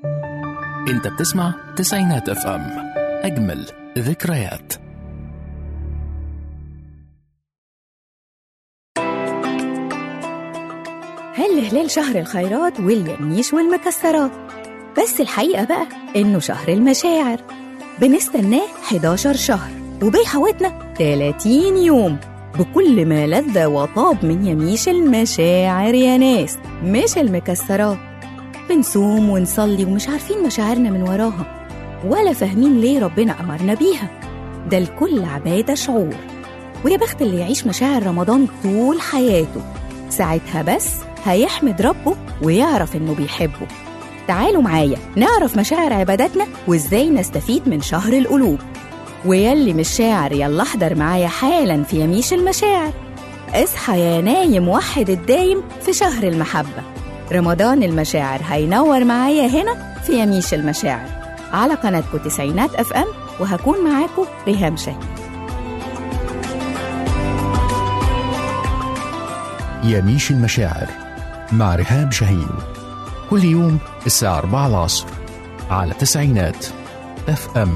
انت بتسمع تسعينات اف ام اجمل ذكريات هل هلال شهر الخيرات واليميش والمكسرات بس الحقيقة بقى إنه شهر المشاعر بنستناه 11 شهر وبيحوطنا 30 يوم بكل ما لذ وطاب من يميش المشاعر يا ناس مش المكسرات بنصوم ونصلي ومش عارفين مشاعرنا من وراها ولا فاهمين ليه ربنا أمرنا بيها ده الكل عبادة شعور ويا بخت اللي يعيش مشاعر رمضان طول حياته ساعتها بس هيحمد ربه ويعرف إنه بيحبه تعالوا معايا نعرف مشاعر عباداتنا وإزاي نستفيد من شهر القلوب ويلي مش شاعر يلا احضر معايا حالا في يميش المشاعر اصحى يا نايم وحد الدايم في شهر المحبة رمضان المشاعر هينور معايا هنا في يميش المشاعر على قناتكم تسعينات اف ام وهكون معاكم ريهام شاهين يميش المشاعر مع رهام شاهين كل يوم الساعة 4 العصر على تسعينات اف ام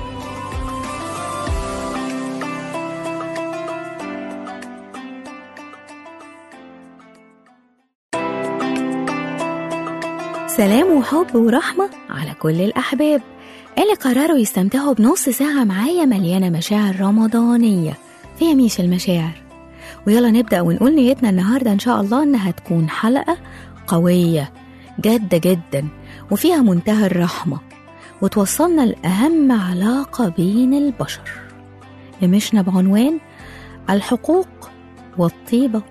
سلام وحب ورحمة على كل الأحباب اللي قرروا يستمتعوا بنص ساعة معايا مليانة مشاعر رمضانية في يميش المشاعر ويلا نبدأ ونقول نيتنا النهاردة إن شاء الله إنها تكون حلقة قوية جادة جدا وفيها منتهى الرحمة وتوصلنا لأهم علاقة بين البشر يمشنا بعنوان الحقوق والطيبة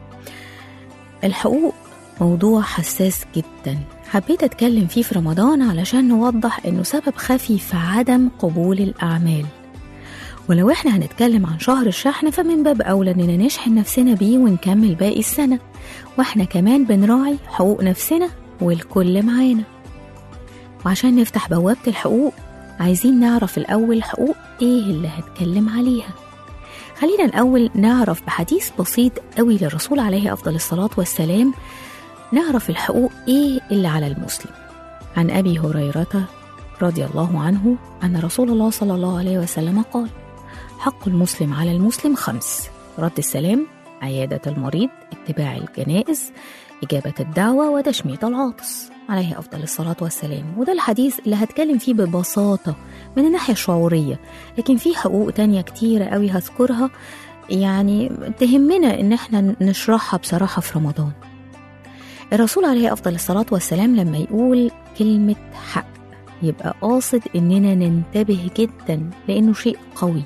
الحقوق موضوع حساس جدا حبيت أتكلم فيه في رمضان علشان نوضح إنه سبب خفي في عدم قبول الأعمال ولو إحنا هنتكلم عن شهر الشحن فمن باب أولى إننا نشحن نفسنا بيه ونكمل باقي السنة وإحنا كمان بنراعي حقوق نفسنا والكل معانا وعشان نفتح بوابة الحقوق عايزين نعرف الأول حقوق إيه اللي هتكلم عليها خلينا الأول نعرف بحديث بسيط قوي للرسول عليه أفضل الصلاة والسلام نعرف الحقوق إيه اللي على المسلم عن أبي هريرة رضي الله عنه أن رسول الله صلى الله عليه وسلم قال حق المسلم على المسلم خمس رد السلام عيادة المريض اتباع الجنائز إجابة الدعوة وتشميت العاطس عليه أفضل الصلاة والسلام وده الحديث اللي هتكلم فيه ببساطة من الناحية الشعورية لكن في حقوق تانية كتيرة قوي هذكرها يعني تهمنا إن احنا نشرحها بصراحة في رمضان الرسول عليه أفضل الصلاة والسلام لما يقول كلمة حق يبقى قاصد إننا ننتبه جدا لأنه شيء قوي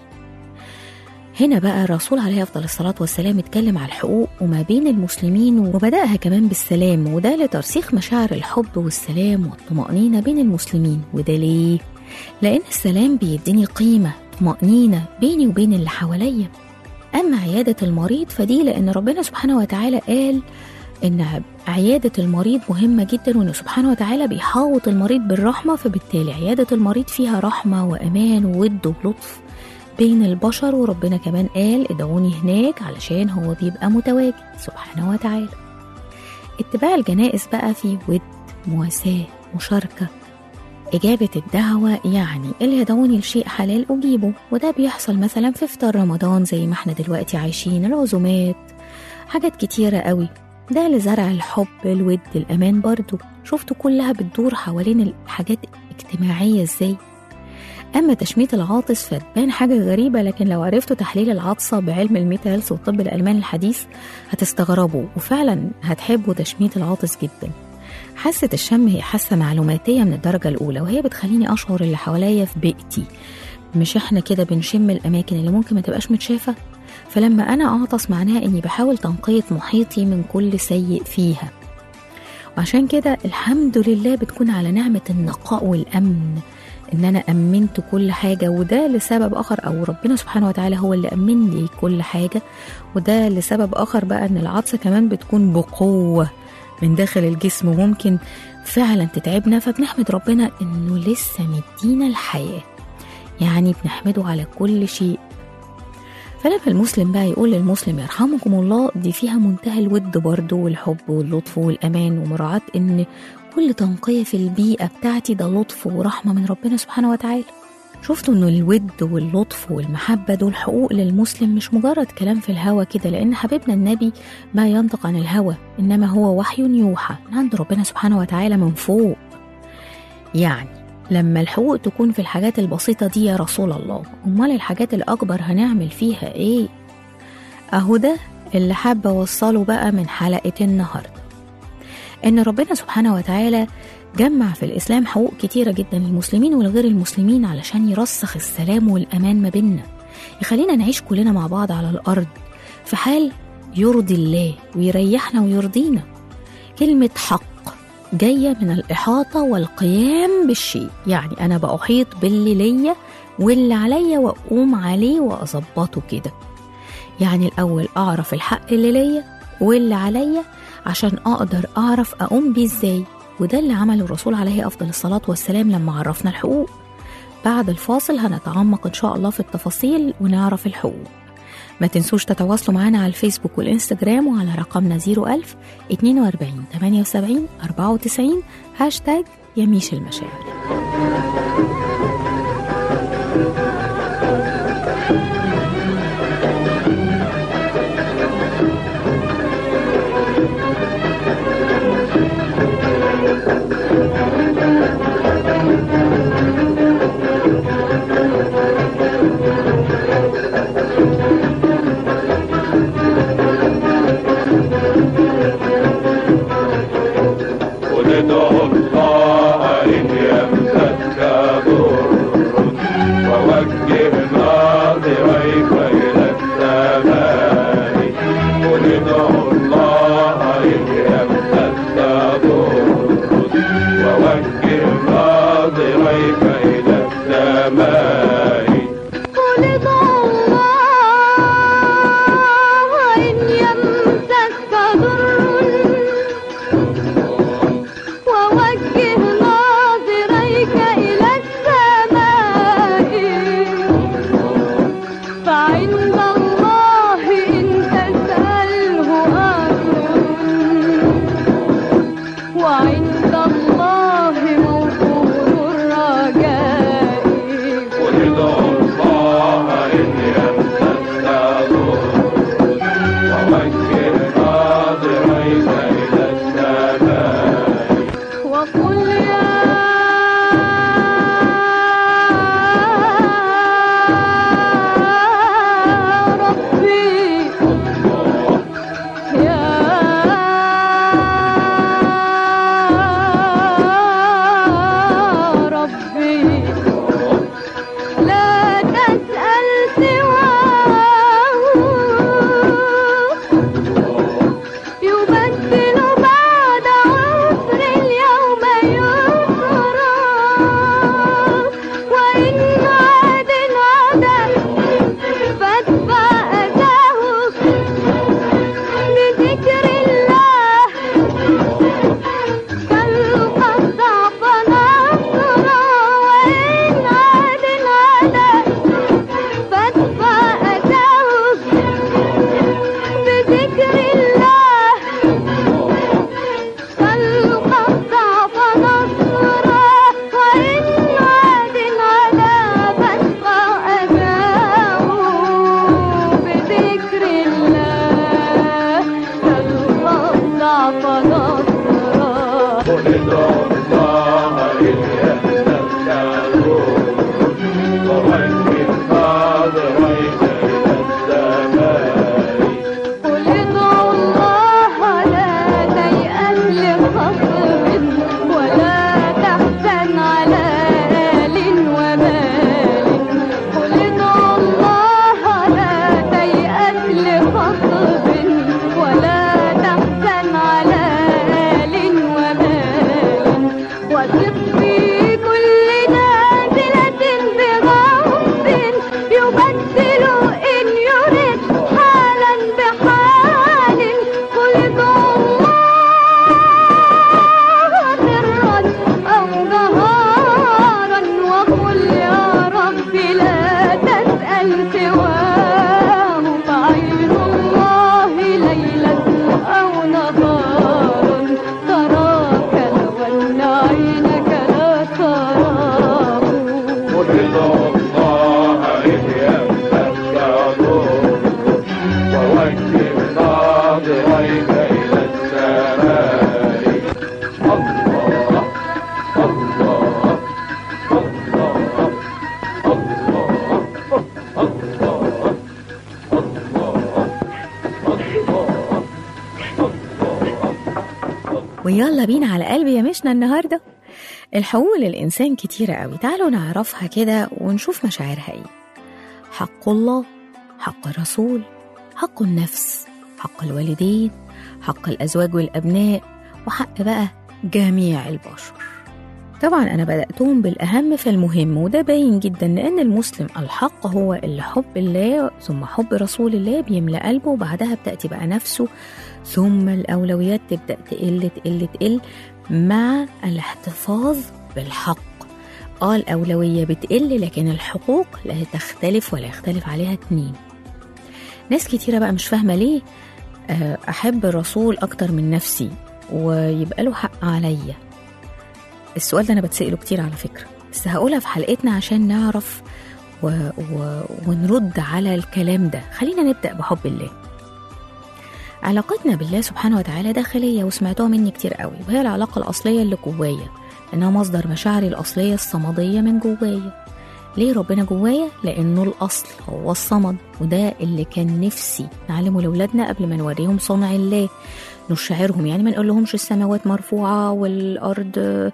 هنا بقى الرسول عليه أفضل الصلاة والسلام اتكلم على الحقوق وما بين المسلمين وبدأها كمان بالسلام وده لترسيخ مشاعر الحب والسلام والطمأنينة بين المسلمين وده ليه؟ لأن السلام بيديني قيمة طمأنينة بيني وبين اللي حواليا أما عيادة المريض فدي لأن ربنا سبحانه وتعالى قال إن عيادة المريض مهمة جدا وإنه سبحانه وتعالى بيحاوط المريض بالرحمة فبالتالي عيادة المريض فيها رحمة وأمان وود ولطف بين البشر وربنا كمان قال ادعوني هناك علشان هو بيبقى متواجد سبحانه وتعالى اتباع الجنائز بقى في ود مواساة مشاركة إجابة الدعوة يعني اللي يدعوني لشيء حلال أجيبه وده بيحصل مثلا في إفطار رمضان زي ما احنا دلوقتي عايشين العزومات حاجات كتيرة قوي ده لزرع الحب الود الأمان برضو شفتوا كلها بتدور حوالين الحاجات اجتماعية ازاي أما تشميت العاطس فتبان حاجة غريبة لكن لو عرفتوا تحليل العطسة بعلم الميتا هيلث والطب الألماني الحديث هتستغربوا وفعلا هتحبوا تشميت العاطس جدا حاسة الشم هي حاسة معلوماتية من الدرجة الأولى وهي بتخليني أشعر اللي حواليا في بيئتي مش احنا كده بنشم الأماكن اللي ممكن ما تبقاش متشافة فلما أنا أعطس معناها إني بحاول تنقية محيطي من كل سيء فيها وعشان كده الحمد لله بتكون على نعمة النقاء والأمن ان انا امنت كل حاجه وده لسبب اخر او ربنا سبحانه وتعالى هو اللي امن لي كل حاجه وده لسبب اخر بقى ان العطسه كمان بتكون بقوه من داخل الجسم وممكن فعلا تتعبنا فبنحمد ربنا انه لسه مدينا الحياه يعني بنحمده على كل شيء فلما المسلم بقى يقول للمسلم يرحمكم الله دي فيها منتهى الود برضه والحب واللطف والأمان ومراعاة إن كل تنقية في البيئة بتاعتي ده لطف ورحمة من ربنا سبحانه وتعالى شفتوا انه الود واللطف والمحبة دول حقوق للمسلم مش مجرد كلام في الهوا كده لان حبيبنا النبي ما ينطق عن الهوى انما هو وحي يوحى من عند ربنا سبحانه وتعالى من فوق يعني لما الحقوق تكون في الحاجات البسيطة دي يا رسول الله أمال الحاجات الأكبر هنعمل فيها إيه؟ أهو ده اللي حابة أوصله بقى من حلقة النهاردة إن ربنا سبحانه وتعالى جمع في الإسلام حقوق كتيرة جدا للمسلمين والغير المسلمين علشان يرسخ السلام والأمان ما بيننا يخلينا نعيش كلنا مع بعض على الأرض في حال يرضي الله ويريحنا ويرضينا كلمة حق جاية من الإحاطة والقيام بالشيء يعني أنا بأحيط باللي ليا واللي عليا وأقوم عليه وأظبطه كده يعني الأول أعرف الحق اللي ليا واللي عليا عشان أقدر أعرف أقوم بيه إزاي وده اللي عمله الرسول عليه أفضل الصلاة والسلام لما عرفنا الحقوق بعد الفاصل هنتعمق إن شاء الله في التفاصيل ونعرف الحقوق ما تنسوش تتواصلوا معنا على الفيسبوك والإنستجرام وعلى رقمنا 01000 42 78 94 هاشتاج يميش المشاعر وندعو الله إن يمسك ضر ووجه ناظريك إلى السماء وندعو الله إن يمسك ضر ووجه ناظريك إلى السماء ولد الله إن يمسك ضر ووجه ناظريك إلى السماء فعند الله إن تسأله أجر وعند الله موضوع الرجاء وندعو الله إن يمسك ضر ووجه ناظريك إلى السماء وقل يا ربي يا ربي لا تسأل سواه يبدل بعد عسر اليوم يسرا وإن عاد عدا فادفع أذاه بذكر الله تلقى الضعف نصرا وإن عاد عدا فادفع أذاه بذكر الله تلقى الضعف نصرا وإن عاد على فادفع أذاه بذكر الله تلقى الضعف نصرا وندعو الله إن يمسك ضر ووجه ناظريك إلى السماء قل ادعوا الله لا تيأس لخصم ولا تحزن على آل ومال قل ادعوا الله لا تيأس لخصم ولا تحزن على آل ومال ويلا بينا على قلبي يا مشنا النهاردة الحقوق للإنسان كتيرة قوي تعالوا نعرفها كده ونشوف مشاعرها ايه حق الله حق الرسول حق النفس حق الوالدين حق الأزواج والأبناء وحق بقى جميع البشر طبعا أنا بدأتهم بالأهم فالمهم وده باين جدا لأن المسلم الحق هو اللي حب الله ثم حب رسول الله بيملأ قلبه وبعدها بتأتي بقى نفسه ثم الأولويات تبدأ تقل تقل تقل مع الاحتفاظ بالحق اه الأولوية بتقل لكن الحقوق لا تختلف ولا يختلف عليها اتنين ناس كتيرة بقى مش فاهمة ليه آه، أحب الرسول أكتر من نفسي ويبقى له حق عليا السؤال ده أنا بتسأله كتير على فكرة بس هقولها في حلقتنا عشان نعرف و... و... ونرد على الكلام ده خلينا نبدأ بحب الله علاقتنا بالله سبحانه وتعالى داخلية وسمعتوها مني كتير قوي وهي العلاقة الأصلية اللي جوايا لأنها مصدر مشاعري الأصلية الصمدية من جوايا ليه ربنا جوايا؟ لأنه الأصل هو الصمد وده اللي كان نفسي نعلمه لأولادنا قبل ما نوريهم صنع الله نشعرهم يعني ما نقول لهمش السماوات مرفوعة والأرض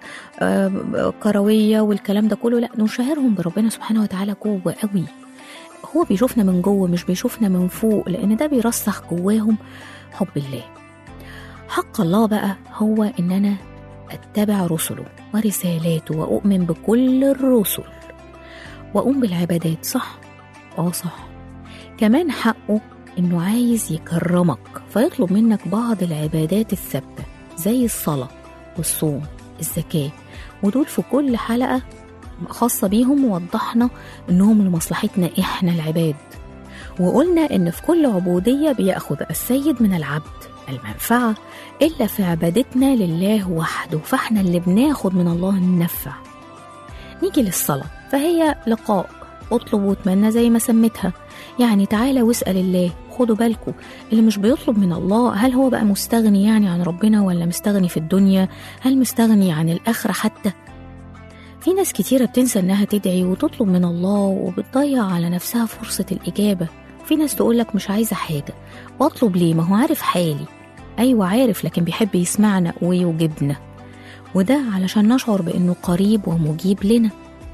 آه، كروية والكلام ده كله لا نشعرهم بربنا سبحانه وتعالى جوه قوي هو بيشوفنا من جوه مش بيشوفنا من فوق لأن ده بيرسخ جواهم حب الله حق الله بقى هو إن أنا أتبع رسله ورسالاته وأؤمن بكل الرسل وأقوم بالعبادات صح؟ آه صح كمان حقه إنه عايز يكرمك فيطلب منك بعض العبادات الثابتة زي الصلاة والصوم الزكاة ودول في كل حلقة خاصة بيهم وضحنا إنهم لمصلحتنا إحنا العباد وقلنا إن في كل عبودية بيأخذ السيد من العبد المنفعة إلا في عبادتنا لله وحده فإحنا اللي بناخد من الله النفع نيجي للصلاة فهي لقاء اطلب واتمنى زي ما سميتها يعني تعالى واسأل الله خدوا بالكم اللي مش بيطلب من الله هل هو بقى مستغني يعني عن ربنا ولا مستغني في الدنيا هل مستغني عن الآخرة حتى في ناس كتيرة بتنسى إنها تدعي وتطلب من الله وبتضيع على نفسها فرصة الإجابة في ناس تقولك مش عايزة حاجة واطلب ليه ما هو عارف حالي أيوة عارف لكن بيحب يسمعنا ويوجبنا وده علشان نشعر بإنه قريب ومجيب لنا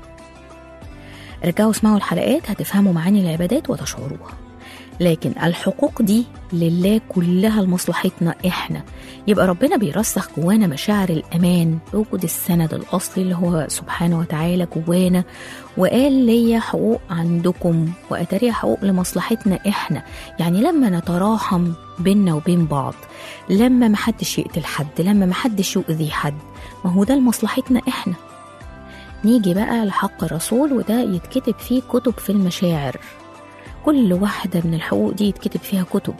رجعوا اسمعوا الحلقات هتفهموا معاني العبادات وتشعروها لكن الحقوق دي لله كلها لمصلحتنا احنا يبقى ربنا بيرسخ جوانا مشاعر الامان بوجود السند الاصلي اللي هو سبحانه وتعالى جوانا وقال ليا حقوق عندكم واتاريها حقوق لمصلحتنا احنا يعني لما نتراحم بينا وبين بعض لما محدش يقتل حد لما محدش يؤذي حد ما هو ده لمصلحتنا احنا نيجي بقى لحق الرسول وده يتكتب فيه كتب في المشاعر كل واحدة من الحقوق دي يتكتب فيها كتب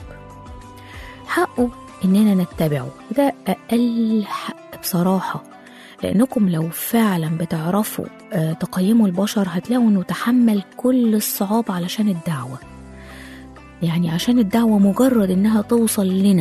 حقه إننا نتبعه وده أقل حق بصراحة لأنكم لو فعلا بتعرفوا آه، تقيموا البشر هتلاقوا إنه تحمل كل الصعاب علشان الدعوة يعني عشان الدعوة مجرد إنها توصل لنا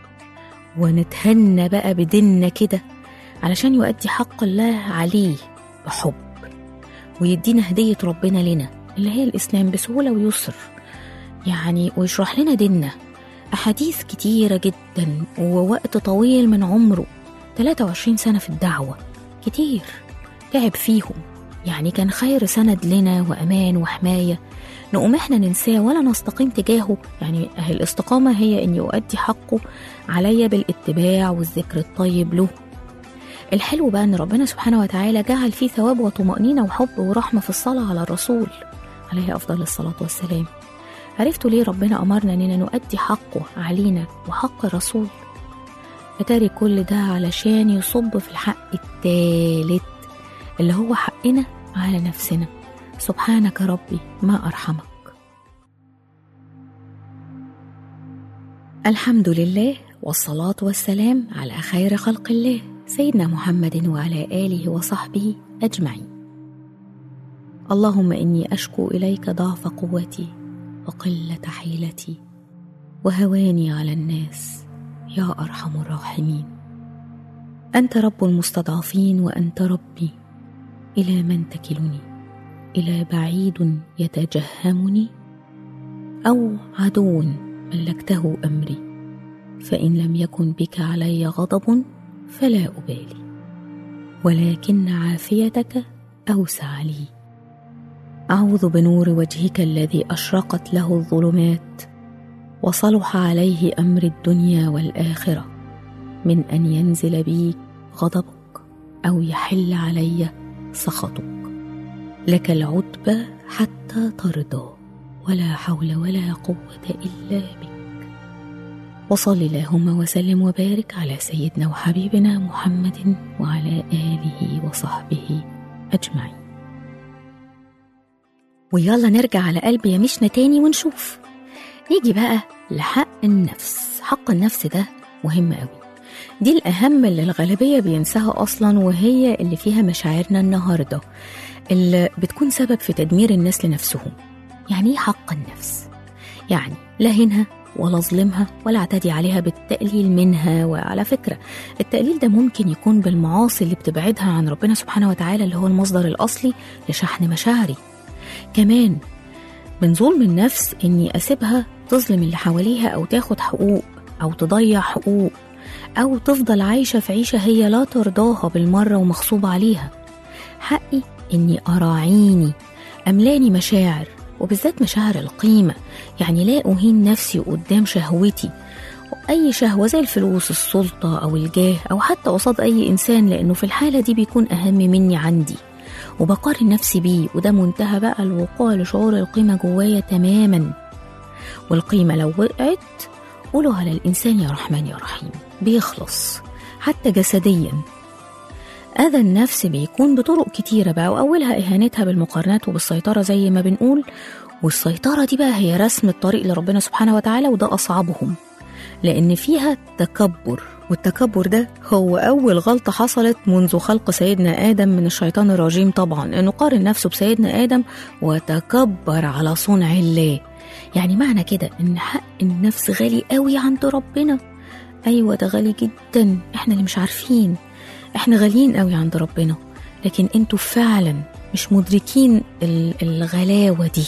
ونتهنى بقى بديننا كده علشان يؤدي حق الله عليه بحب ويدينا هدية ربنا لنا اللي هي الإسلام بسهولة ويسر يعني ويشرح لنا ديننا أحاديث كتيرة جدا ووقت طويل من عمره 23 سنة في الدعوة كتير تعب فيهم يعني كان خير سند لنا وأمان وحماية نقوم احنا ننساه ولا نستقيم تجاهه يعني أهي الاستقامة هي أن يؤدي حقه عليا بالاتباع والذكر الطيب له الحلو بقى ان ربنا سبحانه وتعالى جعل فيه ثواب وطمأنينة وحب ورحمة في الصلاة على الرسول عليه أفضل الصلاة والسلام عرفتوا ليه ربنا أمرنا إننا نؤدي حقه علينا وحق الرسول أتاري كل ده علشان يصب في الحق التالت اللي هو حقنا على نفسنا سبحانك ربي ما أرحمك الحمد لله والصلاة والسلام على خير خلق الله سيدنا محمد وعلى آله وصحبه أجمعين اللهم إني أشكو إليك ضعف قوتي وقلة حيلتي وهواني على الناس يا أرحم الراحمين أنت رب المستضعفين وأنت ربي إلى من تكلني إلى بعيد يتجهمني أو عدو ملكته أمري فإن لم يكن بك علي غضب فلا أبالي ولكن عافيتك أوسع لي أعوذ بنور وجهك الذي أشرقت له الظلمات وصلح عليه أمر الدنيا والآخرة من أن ينزل بي غضبك أو يحل علي سخطك لك العتبى حتى ترضى ولا حول ولا قوة إلا بك وصل اللهم وسلم وبارك على سيدنا وحبيبنا محمد وعلى آله وصحبه أجمعين ويلا نرجع على قلب يمشنا تاني ونشوف نيجي بقى لحق النفس حق النفس ده مهم قوي دي الأهم اللي الغالبية بينساها أصلا وهي اللي فيها مشاعرنا النهاردة اللي بتكون سبب في تدمير الناس لنفسهم يعني ايه حق النفس؟ يعني لا هنها ولا ظلمها ولا اعتدي عليها بالتقليل منها وعلى فكرة التقليل ده ممكن يكون بالمعاصي اللي بتبعدها عن ربنا سبحانه وتعالى اللي هو المصدر الأصلي لشحن مشاعري كمان من ظلم النفس إني أسيبها تظلم اللي حواليها أو تاخد حقوق أو تضيع حقوق أو تفضل عايشة في عيشة هي لا ترضاها بالمرة ومغصوب عليها حقي إني أراعيني أملاني مشاعر وبالذات مشاعر القيمة يعني لا أهين نفسي قدام شهوتي أي شهوة زي الفلوس السلطة أو الجاه أو حتى قصاد أي إنسان لأنه في الحالة دي بيكون أهم مني عندي وبقارن نفسي بيه وده منتهى بقى الوقوع لشعور القيمة جوايا تماما والقيمة لو وقعت قولوا على الإنسان يا رحمن يا رحيم بيخلص حتى جسديا أذى النفس بيكون بطرق كتيرة بقى وأولها إهانتها بالمقارنات وبالسيطرة زي ما بنقول والسيطرة دي بقى هي رسم الطريق لربنا سبحانه وتعالى وده أصعبهم لأن فيها تكبر والتكبر ده هو أول غلطة حصلت منذ خلق سيدنا آدم من الشيطان الرجيم طبعا إنه قارن نفسه بسيدنا آدم وتكبر على صنع الله يعني معنى كده إن حق النفس غالي قوي عند ربنا أيوة ده غالي جدا إحنا اللي مش عارفين إحنا غاليين قوي عند ربنا لكن انتوا فعلا مش مدركين ال- الغلاوة دي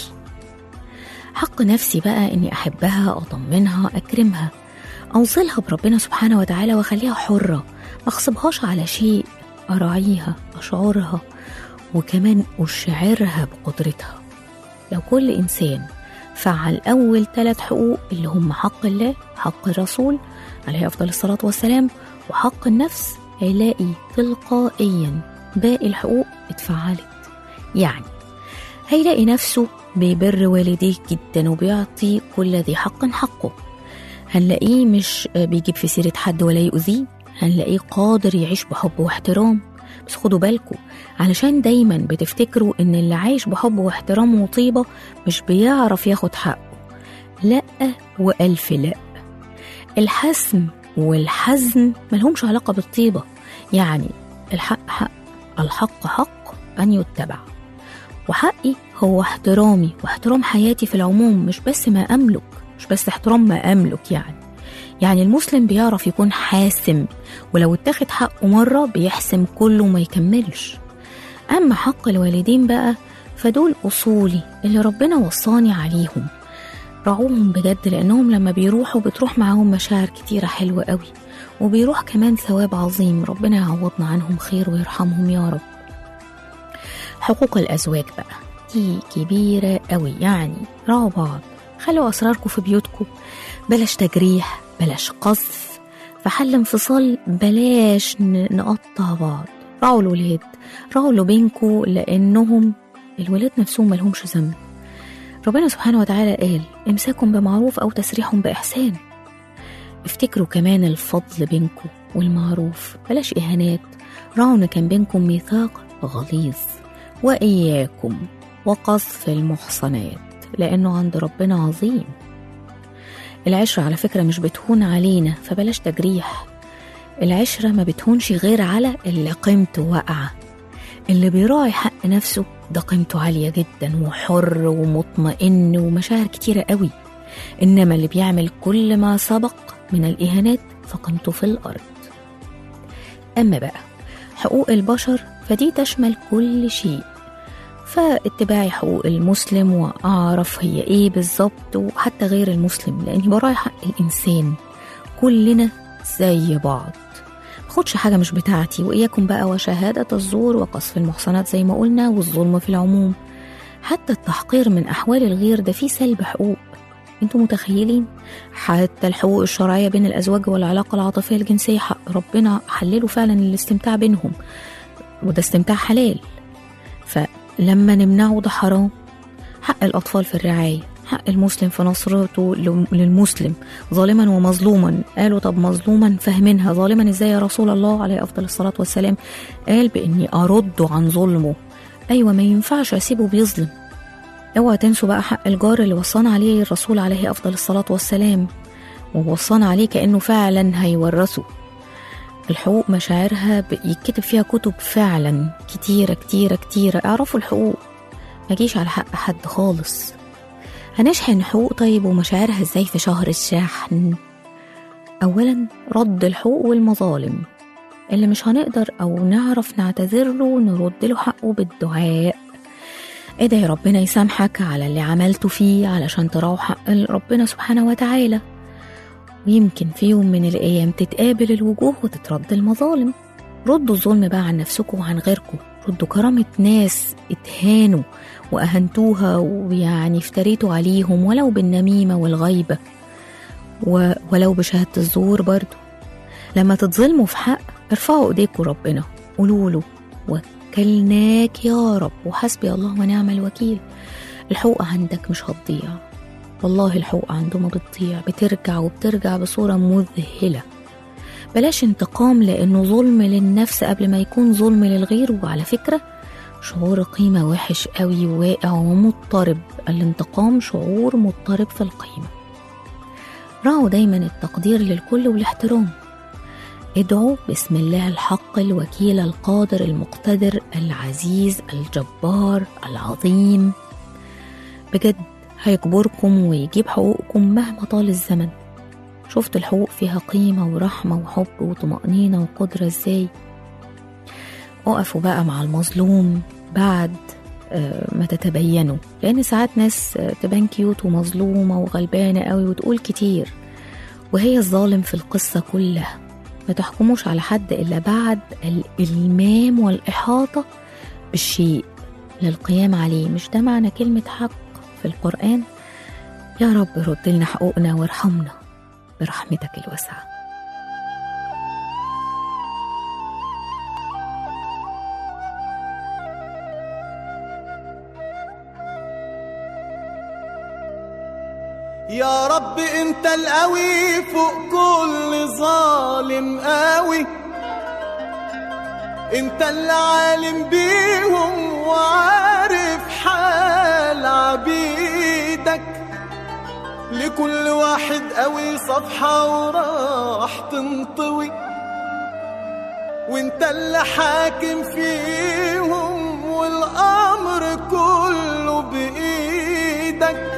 حق نفسي بقى إني أحبها أطمنها أكرمها أوصلها بربنا سبحانه وتعالى وأخليها حرة ما أغصبهاش على شيء أراعيها أشعرها وكمان أشعرها بقدرتها لو كل إنسان فعل أول ثلاث حقوق اللي هم حق الله حق الرسول عليه أفضل الصلاة والسلام وحق النفس هيلاقي تلقائيا باقي الحقوق اتفعلت يعني هيلاقي نفسه بيبر والديه جدا وبيعطي كل ذي حق حقه هنلاقيه مش بيجيب في سيرة حد ولا يؤذيه هنلاقيه قادر يعيش بحب واحترام بس خدوا بالكم علشان دايما بتفتكروا ان اللي عايش بحب واحترام وطيبة مش بيعرف ياخد حقه لأ وألف لأ الحسم والحزم ملهمش علاقة بالطيبة يعني الحق حق الحق حق أن يتبع وحقي هو احترامي واحترام حياتي في العموم مش بس ما أملك مش بس احترام ما أملك يعني يعني المسلم بيعرف يكون حاسم ولو اتاخد حقه مرة بيحسم كله ما يكملش أما حق الوالدين بقى فدول أصولي اللي ربنا وصاني عليهم راعوهم بجد لأنهم لما بيروحوا بتروح معاهم مشاعر كتيرة حلوة قوي وبيروح كمان ثواب عظيم ربنا يعوضنا عنهم خير ويرحمهم يا رب حقوق الأزواج بقى دي كبيرة قوي يعني راعوا بعض خلوا أسراركم في بيوتكم بلاش تجريح بلاش قذف في حل انفصال بلاش ن- نقطع بعض راعوا الولاد راعوا اللي بينكم لأنهم الولاد نفسهم ملهمش ذنب ربنا سبحانه وتعالى قال امساكم بمعروف أو تسريحهم بإحسان افتكروا كمان الفضل بينكم والمعروف بلاش إهانات راعوا إن كان بينكم ميثاق غليظ وإياكم وقذف المحصنات لأنه عند ربنا عظيم العشرة على فكرة مش بتهون علينا فبلاش تجريح العشرة ما بتهونش غير على اللي قيمته واقعة اللي بيراعي حق نفسه ده قيمته عالية جدا وحر ومطمئن ومشاعر كتيرة قوي إنما اللي بيعمل كل ما سبق من الإهانات فقيمته في الأرض أما بقى حقوق البشر فدي تشمل كل شيء فاتباعي حقوق المسلم وأعرف هي إيه بالظبط وحتى غير المسلم لأني براعي حق الإنسان كلنا زي بعض اخدش حاجة مش بتاعتي وإياكم بقى وشهادة الزور وقصف المحصنات زي ما قلنا والظلم في العموم حتى التحقير من أحوال الغير ده فيه سلب حقوق انتوا متخيلين حتى الحقوق الشرعية بين الأزواج والعلاقة العاطفية الجنسية حق ربنا حلله فعلا الاستمتاع بينهم وده استمتاع حلال فلما نمنعه ده حرام حق الأطفال في الرعاية حق المسلم في نصرته لم- للمسلم ظالما ومظلوما قالوا طب مظلوما فاهمينها ظالما ازاي يا رسول الله عليه أفضل الصلاة والسلام قال بإني أرده عن ظلمه أيوة ما ينفعش أسيبه بيظلم اوعى تنسوا بقى حق الجار اللي وصانا عليه الرسول عليه أفضل الصلاة والسلام ووصانا عليه كأنه فعلا هيورثه الحقوق مشاعرها ب- يتكتب فيها كتب فعلا كتيرة كتيرة كتيرة اعرفوا الحقوق ما جيش على حق حد خالص هنشحن حقوق طيب ومشاعرها ازاي في شهر الشحن اولا رد الحقوق والمظالم اللي مش هنقدر او نعرف نعتذر له نرد له حقه بالدعاء ادعي ربنا يسامحك على اللي عملته فيه علشان تراعوا حق ربنا سبحانه وتعالى ويمكن في يوم من الأيام تتقابل الوجوه وتترد المظالم ردوا الظلم بقى عن نفسكم وعن غيركم ردوا كرامة ناس اتهانوا وأهنتوها ويعني افتريتوا عليهم ولو بالنميمة والغيبة و- ولو بشهادة الزور برضو لما تتظلموا في حق ارفعوا ايديكم ربنا قولوا له وكلناك يا رب وحسبي الله ونعم الوكيل الحقوق عندك مش هتضيع والله الحقوق عنده ما بتضيع بترجع وبترجع بصورة مذهلة بلاش انتقام لأنه ظلم للنفس قبل ما يكون ظلم للغير وعلى فكرة شعور قيمة وحش قوي وواقع ومضطرب الانتقام شعور مضطرب في القيمة راعوا دايما التقدير للكل والاحترام ادعوا بسم الله الحق الوكيل القادر المقتدر العزيز الجبار العظيم بجد هيجبركم ويجيب حقوقكم مهما طال الزمن شفت الحقوق فيها قيمة ورحمة وحب وطمأنينة وقدرة ازاي اقفوا بقى مع المظلوم بعد آه، ما تتبينوا لأن ساعات ناس آه، تبان كيوت ومظلومة وغلبانة قوي وتقول كتير وهي الظالم في القصة كلها ما تحكموش على حد إلا بعد الإلمام والإحاطة بالشيء للقيام عليه مش ده معنى كلمة حق في القرآن يا رب رد لنا حقوقنا وارحمنا برحمتك الواسعة يا رب انت القوي فوق كل ظالم قوي انت اللي عالم بيهم وعارف حال عبيدك لكل واحد قوي صفحة وراح تنطوي وانت اللي حاكم فيهم والامر كله بايدك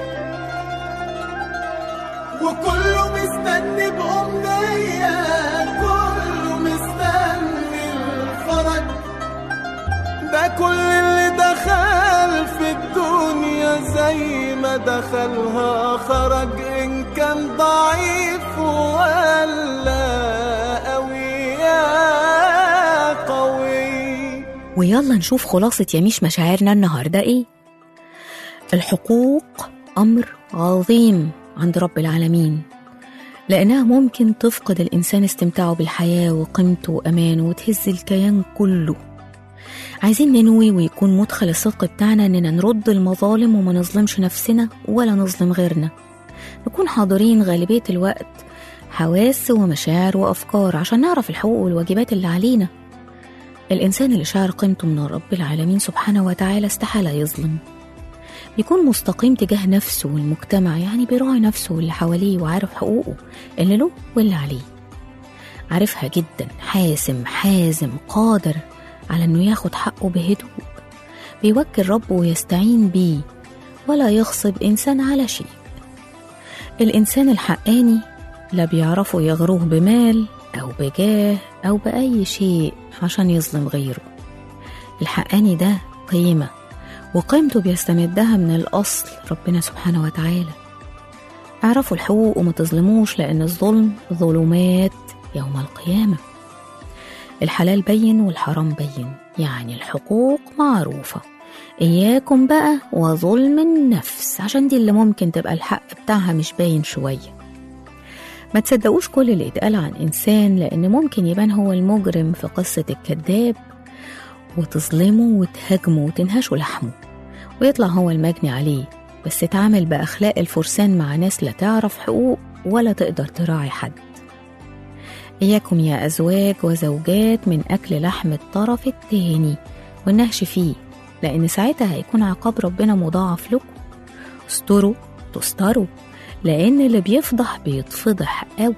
وكله مستني بأمنية كله مستني الفرج ده كل اللي دخل في الدنيا زي ما دخلها خرج إن كان ضعيف ولا قوي يا قوي ويلا نشوف خلاصة يميش مشاعرنا النهاردة إيه الحقوق أمر عظيم عند رب العالمين لأنها ممكن تفقد الإنسان استمتاعه بالحياة وقيمته وأمانه وتهز الكيان كله عايزين ننوي ويكون مدخل الصدق بتاعنا إننا نرد المظالم وما نظلمش نفسنا ولا نظلم غيرنا نكون حاضرين غالبية الوقت حواس ومشاعر وأفكار عشان نعرف الحقوق والواجبات اللي علينا الإنسان اللي شعر قيمته من رب العالمين سبحانه وتعالى استحالة يظلم بيكون مستقيم تجاه نفسه والمجتمع يعني بيراعي نفسه واللي حواليه وعارف حقوقه اللي له واللي عليه عارفها جدا حاسم حازم قادر على انه ياخد حقه بهدوء بيوكل ربه ويستعين بيه ولا يغصب انسان على شيء الانسان الحقاني لا بيعرفوا يغروه بمال او بجاه او باي شيء عشان يظلم غيره الحقاني ده قيمه وقيمته بيستمدها من الأصل ربنا سبحانه وتعالى اعرفوا الحقوق وما تظلموش لأن الظلم ظلمات يوم القيامة الحلال بين والحرام بين يعني الحقوق معروفة إياكم بقى وظلم النفس عشان دي اللي ممكن تبقى الحق بتاعها مش باين شوية ما تصدقوش كل اللي اتقال عن إنسان لأن ممكن يبان هو المجرم في قصة الكذاب وتظلمه وتهاجمه وتنهشه لحمه ويطلع هو المجني عليه بس اتعامل بأخلاق الفرسان مع ناس لا تعرف حقوق ولا تقدر تراعي حد إياكم يا أزواج وزوجات من أكل لحم الطرف التاني والنهش فيه لأن ساعتها هيكون عقاب ربنا مضاعف لكم استروا تستروا لأن اللي بيفضح بيتفضح قوي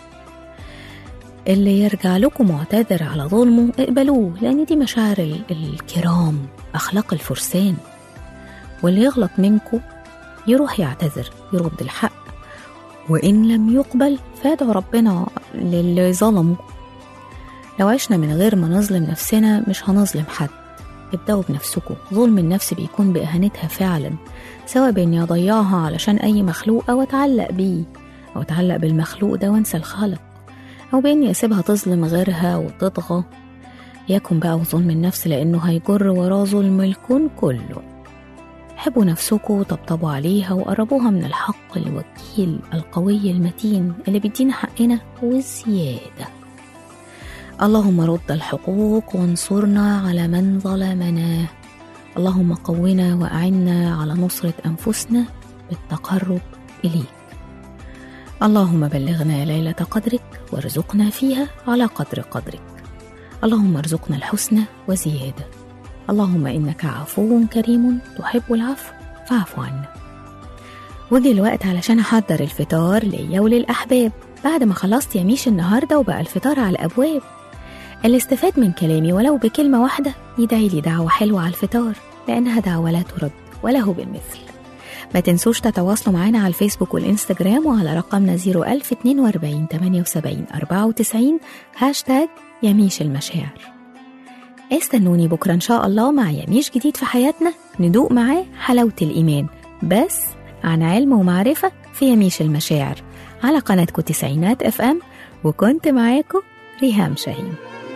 اللي يرجع لكم معتذر على ظلمه اقبلوه لأن دي مشاعر ال- الكرام أخلاق الفرسان واللي يغلط منكم يروح يعتذر يرد الحق وإن لم يقبل فادعوا ربنا للي ظلمه لو عشنا من غير ما نظلم نفسنا مش هنظلم حد ابدأوا بنفسكم ظلم النفس بيكون بإهانتها فعلا سواء بإني أضيعها علشان أي مخلوق أو أتعلق بيه أو أتعلق بالمخلوق ده وأنسى الخالق أو بإني أسيبها تظلم غيرها وتطغى يكن بقى وظلم النفس لأنه هيجر وراه ظلم الكون كله حبوا نفسكم وطبطبوا عليها وقربوها من الحق الوكيل القوي المتين اللي بيدينا حقنا والزيادة اللهم رد الحقوق وانصرنا على من ظلمنا اللهم قونا وأعنا على نصرة أنفسنا بالتقرب إليك اللهم بلغنا ليلة قدرك وارزقنا فيها على قدر قدرك اللهم ارزقنا الحسنى وزيادة اللهم إنك عفو كريم تحب العفو فاعف عنا وجه الوقت علشان أحضر الفطار ليا وللأحباب بعد ما خلصت يا ميش النهاردة وبقى الفطار على الأبواب اللي استفاد من كلامي ولو بكلمة واحدة يدعي لي دعوة حلوة على الفطار لأنها دعوة لا ترد وله بالمثل ما تنسوش تتواصلوا معنا على الفيسبوك والإنستجرام وعلى رقمنا 01042 78 94 هاشتاج يميش المشاعر استنوني بكرة إن شاء الله مع يميش جديد في حياتنا ندوق معاه حلاوة الإيمان بس عن علم ومعرفة في يميش المشاعر على قناتكم تسعينات اف ام وكنت معاكم ريهام شاهين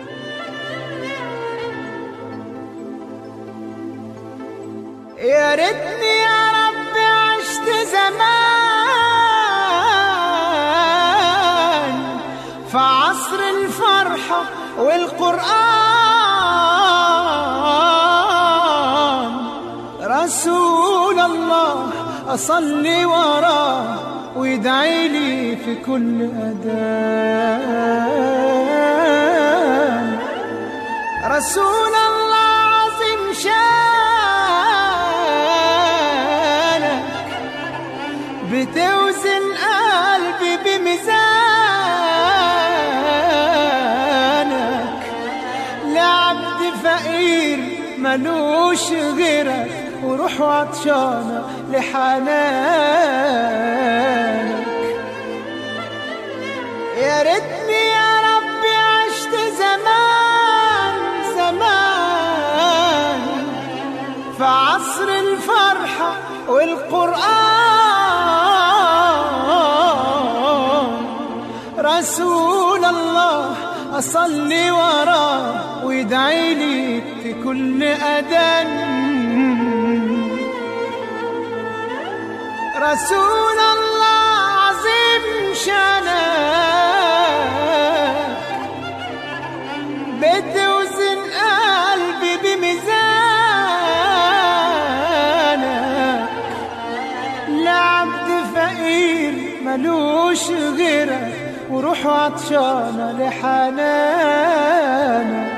يا ريتني يا رب عشت زمان في عصر الفرحة والقرآن رسول الله أصلي وراه ويدعي لي في كل أذان رسول الله عظيم شانك بتوزن قلبي بميزانك لعبد فقير ملوش غيرك وروح عطشانة لحنانك يا ريتني يا ربي عشت زمان زمان في عصر الفرحة والقرآن رسول الله أصلي وراه ويدعي لي في كل أذان رسول الله عظيم شانك بتوزن قلبي بميزانك لعبد فقير ملوش غيرك وروح عطشانة لحنانك